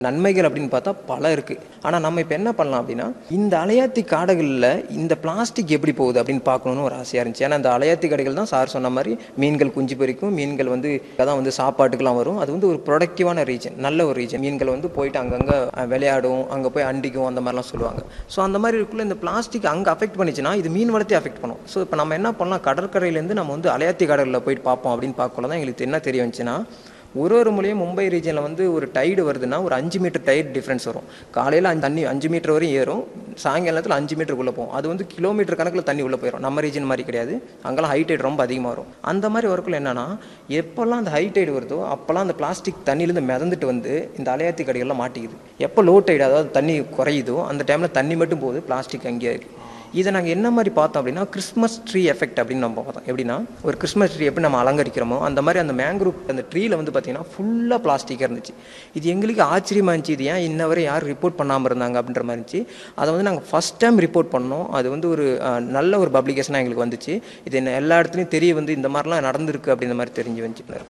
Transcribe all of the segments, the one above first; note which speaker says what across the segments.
Speaker 1: நன்மைகள் அப்படின்னு பார்த்தா பல இருக்கு ஆனா நம்ம இப்ப என்ன பண்ணலாம் அப்படின்னா இந்த அலையாத்தி காடுகளில் இந்த பிளாஸ்டிக் எப்படி போகுது அப்படின்னு பார்க்கணும்னு ஒரு ஆசையா இருந்துச்சு ஏன்னா இந்த அலையாத்தி காடுகள் தான் சார் சொன்ன மாதிரி மீன்கள் குஞ்சு பொரிக்கும் மீன்கள் வந்து அதான் வந்து சாப்பாட்டுக்கெல்லாம் வரும் அது வந்து ஒரு ப்ரொடக்டிவான ரீஜன் நல்ல ஒரு ரீஜன் மீன்கள் வந்து போயிட்டு அங்கங்க அஹ், விளையாடும் அங்க போய் அண்டிக்கும் அந்த மாதிரிலாம் சொல்லுவாங்க ஸோ அந்த மாதிரி இருக்குள்ள இந்த பிளாஸ்டிக் அங்க அஃபெக்ட் பண்ணிச்சுன்னா இது மீன் வளர்த்தி அஃபெக்ட் பண்ணும் ஸோ இப்போ நம்ம என்ன பண்ணலாம் கடற்கரையிலேருந்து நம்ம வந்து அலையாத்தி காடுகளில் போயிட்டு பார்ப்போம் அப்படின்னு பார்க்கல தான் எங்களுக்கு என்ன தெரிய வந்துச்சுன்னா ஒரு ஒரு முறையும் மும்பை ரீஜனில் வந்து ஒரு டைடு வருதுன்னா ஒரு அஞ்சு மீட்டர் டைடு டிஃப்ரென்ஸ் வரும் காலையில் அஞ்சு தண்ணி அஞ்சு மீட்டர் வரையும் ஏறும் சாயங்காலத்தில் அஞ்சு மீட்டருக்குள்ளே போகும் அது வந்து கிலோமீட்டர் கணக்கில் தண்ணி உள்ளே போயிடும் நம்ம ரீஜன் மாதிரி கிடையாது அங்கெல்லாம் ஹை டைடு ரொம்ப அதிகமாக வரும் அந்த மாதிரி வரக்குள்ள என்னன்னா எப்போல்லாம் அந்த ஹை டைடு வருதோ அப்போல்லாம் அந்த பிளாஸ்டிக் தண்ணியிலேருந்து மிதந்துட்டு வந்து இந்த அலையாத்தி கடைகள்லாம் மாட்டிக்குது எப்போ லோ டைடு அதாவது தண்ணி குறையுதோ அந்த டைமில் தண்ணி மட்டும் போகுது பிளாஸ்டிக் அங்கேயே இருக்குது இதை நாங்கள் என்ன மாதிரி பார்த்தோம் அப்படின்னா கிறிஸ்மஸ் ட்ரீ எஃபெக்ட் அப்படின்னு நம்ம பார்த்தோம் எப்படின்னா ஒரு கிறிஸ்மஸ் ட்ரீ எப்படி நம்ம அலங்கரிக்கிறோமோ அந்த மாதிரி அந்த மேங்க்ரூவ் அந்த ட்ரீல வந்து பார்த்தீங்கன்னா ஃபுல்லாக பிளாஸ்டிக்காக இருந்துச்சு இது எங்களுக்கு ஆச்சரியமா இருந்துச்சு இது ஏன் இன்ன வரை யாரும் ரிப்போர்ட் பண்ணாமல் இருந்தாங்க அப்படின்ற மாதிரி இருந்துச்சு அதை வந்து நாங்கள் ஃபஸ்ட் டைம் ரிப்போர்ட் பண்ணோம் அது வந்து ஒரு அஹ், நல்ல ஒரு பப்ளிகேஷனாக எங்களுக்கு வந்துச்சு இது என்ன எல்லா இடத்துலையும் தெரிய வந்து இந்த மாதிரிலாம் நடந்திருக்கு அப்படின்ற மாதிரி தெரிஞ்சு வந்துச்சு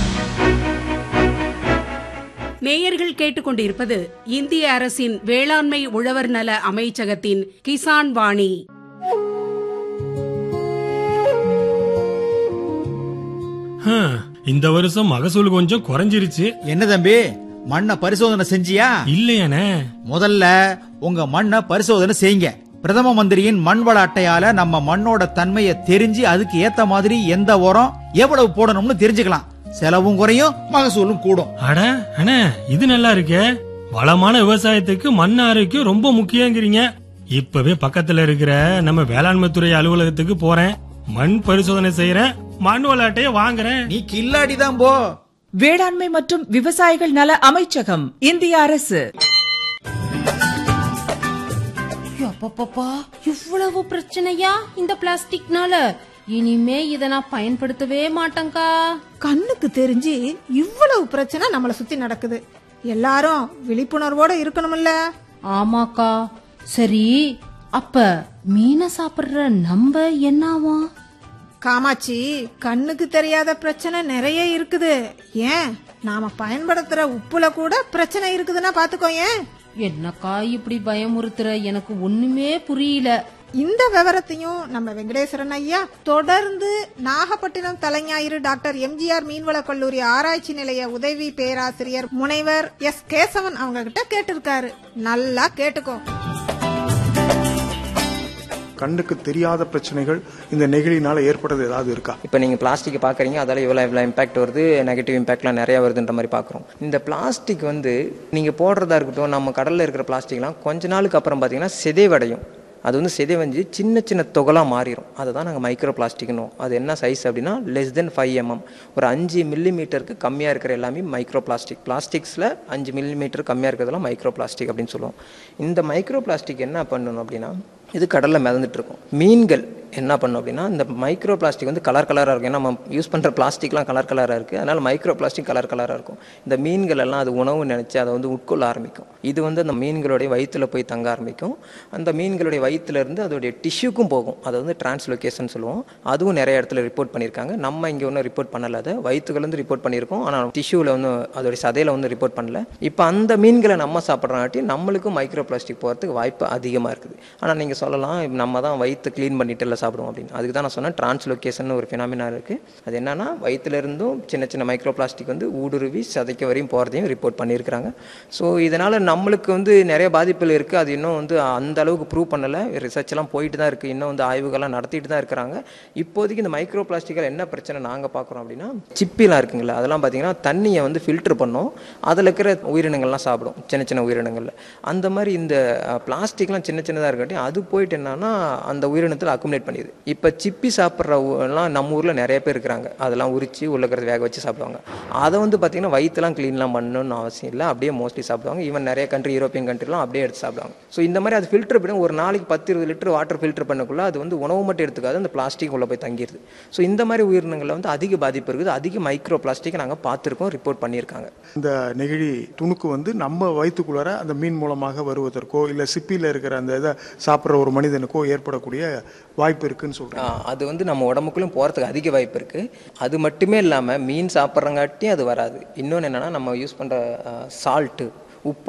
Speaker 2: நேயர்கள் கேட்டுக்கொண்டிருப்பது இந்திய அரசின் வேளாண்மை உழவர் நல அமைச்சகத்தின் கிசான் வாணி
Speaker 3: ஹம், இந்த வருஷம் மகசூல் கொஞ்சம் குறைஞ்சிருச்சு
Speaker 4: என்ன தம்பி மண்ணை பரிசோதனை செஞ்சியா
Speaker 3: இல்லையானே
Speaker 4: முதல்ல உங்க மண்ணை பரிசோதனை செய்யுங்க பிரதம மந்திரியின் மண் வள அட்டையால நம்ம மண்ணோட தன்மையை தெரிஞ்சு அதுக்கு ஏத்த மாதிரி எந்த உரம் எவ்வளவு போடணும்னு தெரிஞ்சுக்கலாம் செலவும் குறையும் மகசூலும் கூடும்
Speaker 3: அட அண்ணே இது நல்லா இருக்கே வளமான விவசாயத்துக்கு மண் ஆரோக்கியம் ரொம்ப முக்கியங்கிறீங்க இப்பவே பக்கத்துல இருக்கிற நம்ம வேளாண்மை துறை அலுவலகத்துக்கு போறேன் மண் பரிசோதனை செய்யறேன் மண் விளையாட்டைய வாங்குறேன்
Speaker 4: நீ கில்லாடி தான் போ
Speaker 5: வேளாண்மை மற்றும் விவசாயிகள் நல அமைச்சகம் இந்திய அரசு
Speaker 6: அப்பப்பப்பா இவ்வளவு பிரச்சனையா இந்த பிளாஸ்டிக்னால இனிமே இத நான் பயன்படுத்தவே மாட்டேங்க்கா
Speaker 7: கண்ணுக்கு தெரிஞ்சு இவ்வளவு பிரச்சனை நம்மள சுத்தி நடக்குது எல்லாரும் விழிப்புணர்வோட இருக்கணும்ல
Speaker 6: ஆமாக்கா சரி அப்ப மீனை சாப்பிடுற நம்ம என்னாவும்
Speaker 7: காமாட்சி கண்ணுக்கு தெரியாத பிரச்சனை நிறைய இருக்குது ஏன் நாம பயன்படுத்துற உப்புல கூட பிரச்சனை இருக்குதுன்னா பாத்துக்கோ ஏன்
Speaker 6: என்னக்கா இப்படி பயமுறுத்துற எனக்கு ஒண்ணுமே புரியல
Speaker 7: இந்த விவரத்தையும் நம்ம வெங்கடேஸ்வரன் ஐயா தொடர்ந்து நாகப்பட்டினம் தலைஞாயிறு டாக்டர் எம்ஜிஆர் மீன்வள கல்லூரி ஆராய்ச்சி நிலைய உதவி பேராசிரியர் முனைவர் எஸ் கேசவன் அவங்க கிட்ட கேட்டிருக்காரு நல்லா கேட்டுக்கோ
Speaker 8: கண்ணுக்கு தெரியாத பிரச்சனைகள் இந்த நெகிழினால ஏற்படுறது ஏதாவது இருக்கா
Speaker 1: இப்போ நீங்கள் பிளாஸ்டிக் பார்க்குறீங்க அதால இவ்வளோ இவ்வளோ இம்பாக்ட் வருது நெகட்டிவ் இம்பாக்ட்லாம் நிறையா வருதுன்ற மாதிரி பார்க்குறோம் இந்த பிளாஸ்டிக் வந்து நீங்கள் போடுறதா இருக்கட்டும் நம்ம கடலில் இருக்கிற பிளாஸ்டிக்லாம் கொஞ்ச நாளுக்கு அப்புறம் பார்த்தீங்கன்னா சிதைவடையும் அது வந்து சிதைவஞ்சு சின்ன சின்ன தொகலாக மாறிடும் அதை தான் நாங்கள் மைக்ரோ பிளாஸ்டிக்னும் அது என்ன சைஸ் அப்படின்னா லெஸ் தென் ஃபைவ் எம்எம் ஒரு அஞ்சு மில்லி மீட்டருக்கு கம்மியாக இருக்கிற எல்லாமே மைக்ரோ பிளாஸ்டிக் பிளாஸ்டிக்ஸில் அஞ்சு மில்லி மீட்டர் கம்மியாக இருக்கிறதெல்லாம் மைக்ரோ பிளாஸ்டிக் அப்படின்னு சொல்லுவோம் இந்த மைக்ரோ பிளாஸ்டிக் என்ன பண்ணணும் அப்படின்னா இது கடலில் மிதந்துட்டு இருக்கும் மீன்கள் என்ன பண்ணும் அப்படின்னா இந்த மைக்ரோ பிளாஸ்டிக் வந்து கலர் கலராக இருக்கும் ஏன்னா நம்ம யூஸ் பண்ணுற பிளாஸ்டிக்லாம் கலர் கலராக இருக்குது அதனால் மைக்ரோ பிளாஸ்டிக் கலர் கலராக இருக்கும் இந்த மீன்கள் எல்லாம் அது உணவு நினச்சி அதை வந்து உட்கொள்ள ஆரம்பிக்கும் இது வந்து அந்த மீன்களுடைய வயிற்றுல போய் தங்க ஆரம்பிக்கும் அந்த மீன்களுடைய வயிற்றுல இருந்து அதோடைய டிஷ்யூக்கும் போகும் அதை வந்து டிரான்ஸ்லொகேஷன் சொல்லுவோம் அதுவும் நிறைய இடத்துல ரிப்போர்ட் பண்ணியிருக்காங்க நம்ம இங்கே ஒன்றும் ரிப்போர்ட் பண்ணல அதை வயிற்றுலேருந்து ரிப்போர்ட் பண்ணியிருக்கோம் ஆனால் டிஷ்யூவில் வந்து அதோடைய சதையில் வந்து ரிப்போர்ட் பண்ணல இப்போ அந்த மீன்களை நம்ம சாப்பிட்றனாட்டி நம்மளுக்கும் மைக்ரோ பிளாஸ்டிக் போகிறதுக்கு வாய்ப்பு அதிகமாக இருக்குது ஆனால் நீங்கள் சொல்லலாம் நம்ம தான் வயிற்று க்ளீன் பண்ணிட்டு எல்லாம் சாப்பிடுவோம் அப்படின்னு அதுக்கு தான் நான் சொன்னேன் டிரான்ஸ்லொகேஷன் ஒரு ஃபினாமினா இருக்குது அது என்னன்னா வயிற்றுல இருந்தும் சின்ன சின்ன மைக்ரோ பிளாஸ்டிக் வந்து ஊடுருவி சதைக்க வரையும் போகிறதையும் ரிப்போர்ட் பண்ணியிருக்கிறாங்க ஸோ இதனால் நம்மளுக்கு வந்து நிறைய பாதிப்புகள் இருக்குது அது இன்னும் வந்து அந்த அளவுக்கு ப்ரூவ் பண்ணலை ரிசர்ச் எல்லாம் போயிட்டு தான் இருக்குது இன்னும் வந்து ஆய்வுகள்லாம் நடத்திட்டு தான் இருக்கிறாங்க இப்போதைக்கு இந்த மைக்ரோ பிளாஸ்டிக்கில் என்ன பிரச்சனை நாங்கள் பார்க்குறோம் அப்படின்னா சிப்பிலாம் இருக்குங்களா அதெல்லாம் பார்த்தீங்கன்னா தண்ணியை வந்து ஃபில்டர் பண்ணோம் அதில் இருக்கிற உயிரினங்கள்லாம் சாப்பிடும் சின்ன சின்ன உயிரினங்கள்ல அந்த மாதிரி இந்த பிளாஸ்டிக்லாம் சின்ன சின்னதாக இருக்காட்டி அது போயிட்டு என்னன்னா அந்த உயிரினத்தில் அக்குமுலேட் பண்ணிடுது இப்போ சிப்பி சாப்பிட்றவங்கலாம் நம்ம ஊரில் நிறைய பேர் இருக்கிறாங்க அதெல்லாம் உரிச்சு உள்ள இருக்கிறத வேக வச்சு சாப்பிடுவாங்க அதை வந்து பார்த்தீங்கன்னா வயிற்றுலாம் க்ளீன்லாம் பண்ணணும்னு அவசியம் இல்லை அப்படியே மோஸ்ட்லி சாப்பிடுவாங்க ஈவன் நிறைய கண்ட்ரி யூரோப்பியன் கண்ட்ரிலாம் அப்படியே எடுத்து சாப்பிடுவாங்க ஸோ இந்த மாதிரி அது ஃபில்டர் பண்ணி ஒரு நாளைக்கு பத்து இருபது லிட்டர் வாட்டர் ஃபில்டர் பண்ணக்குள்ள அது வந்து உணவு மட்டும் எடுத்துக்காது அந்த பிளாஸ்டிக் உள்ள போய் தங்கிடுது ஸோ இந்த மாதிரி உயிரினங்களில் வந்து அதிக பாதிப்பு இருக்குது அதிக மைக்ரோ பிளாஸ்டிக்கை நாங்கள் பார்த்துருக்கோம் ரிப்போர்ட் பண்ணியிருக்காங்க
Speaker 8: இந்த நெகிழி துணுக்கு வந்து நம்ம வயிற்றுக்குள்ளார அந்த மீன் மூலமாக வருவதற்கோ இல்லை சிப்பியில் இருக்கிற அந்த இதை சாப்பிட்ற ஒரு மனிதனுக்கோ ஏற்படக்கூடிய வாய்ப்பு இருக்குன்னு சொல்றேன்
Speaker 1: ஆ, அது வந்து நம்ம உடம்புக்குள்ளும் போகிறதுக்கு அதிக வாய்ப்பு இருக்குது அது மட்டுமே இல்லாமல் மீன் சாப்பிட்றங்காட்டியும் அது வராது இன்னொன்று என்னென்னா நம்ம யூஸ் பண்ணுற சால்ட்டு உப்பு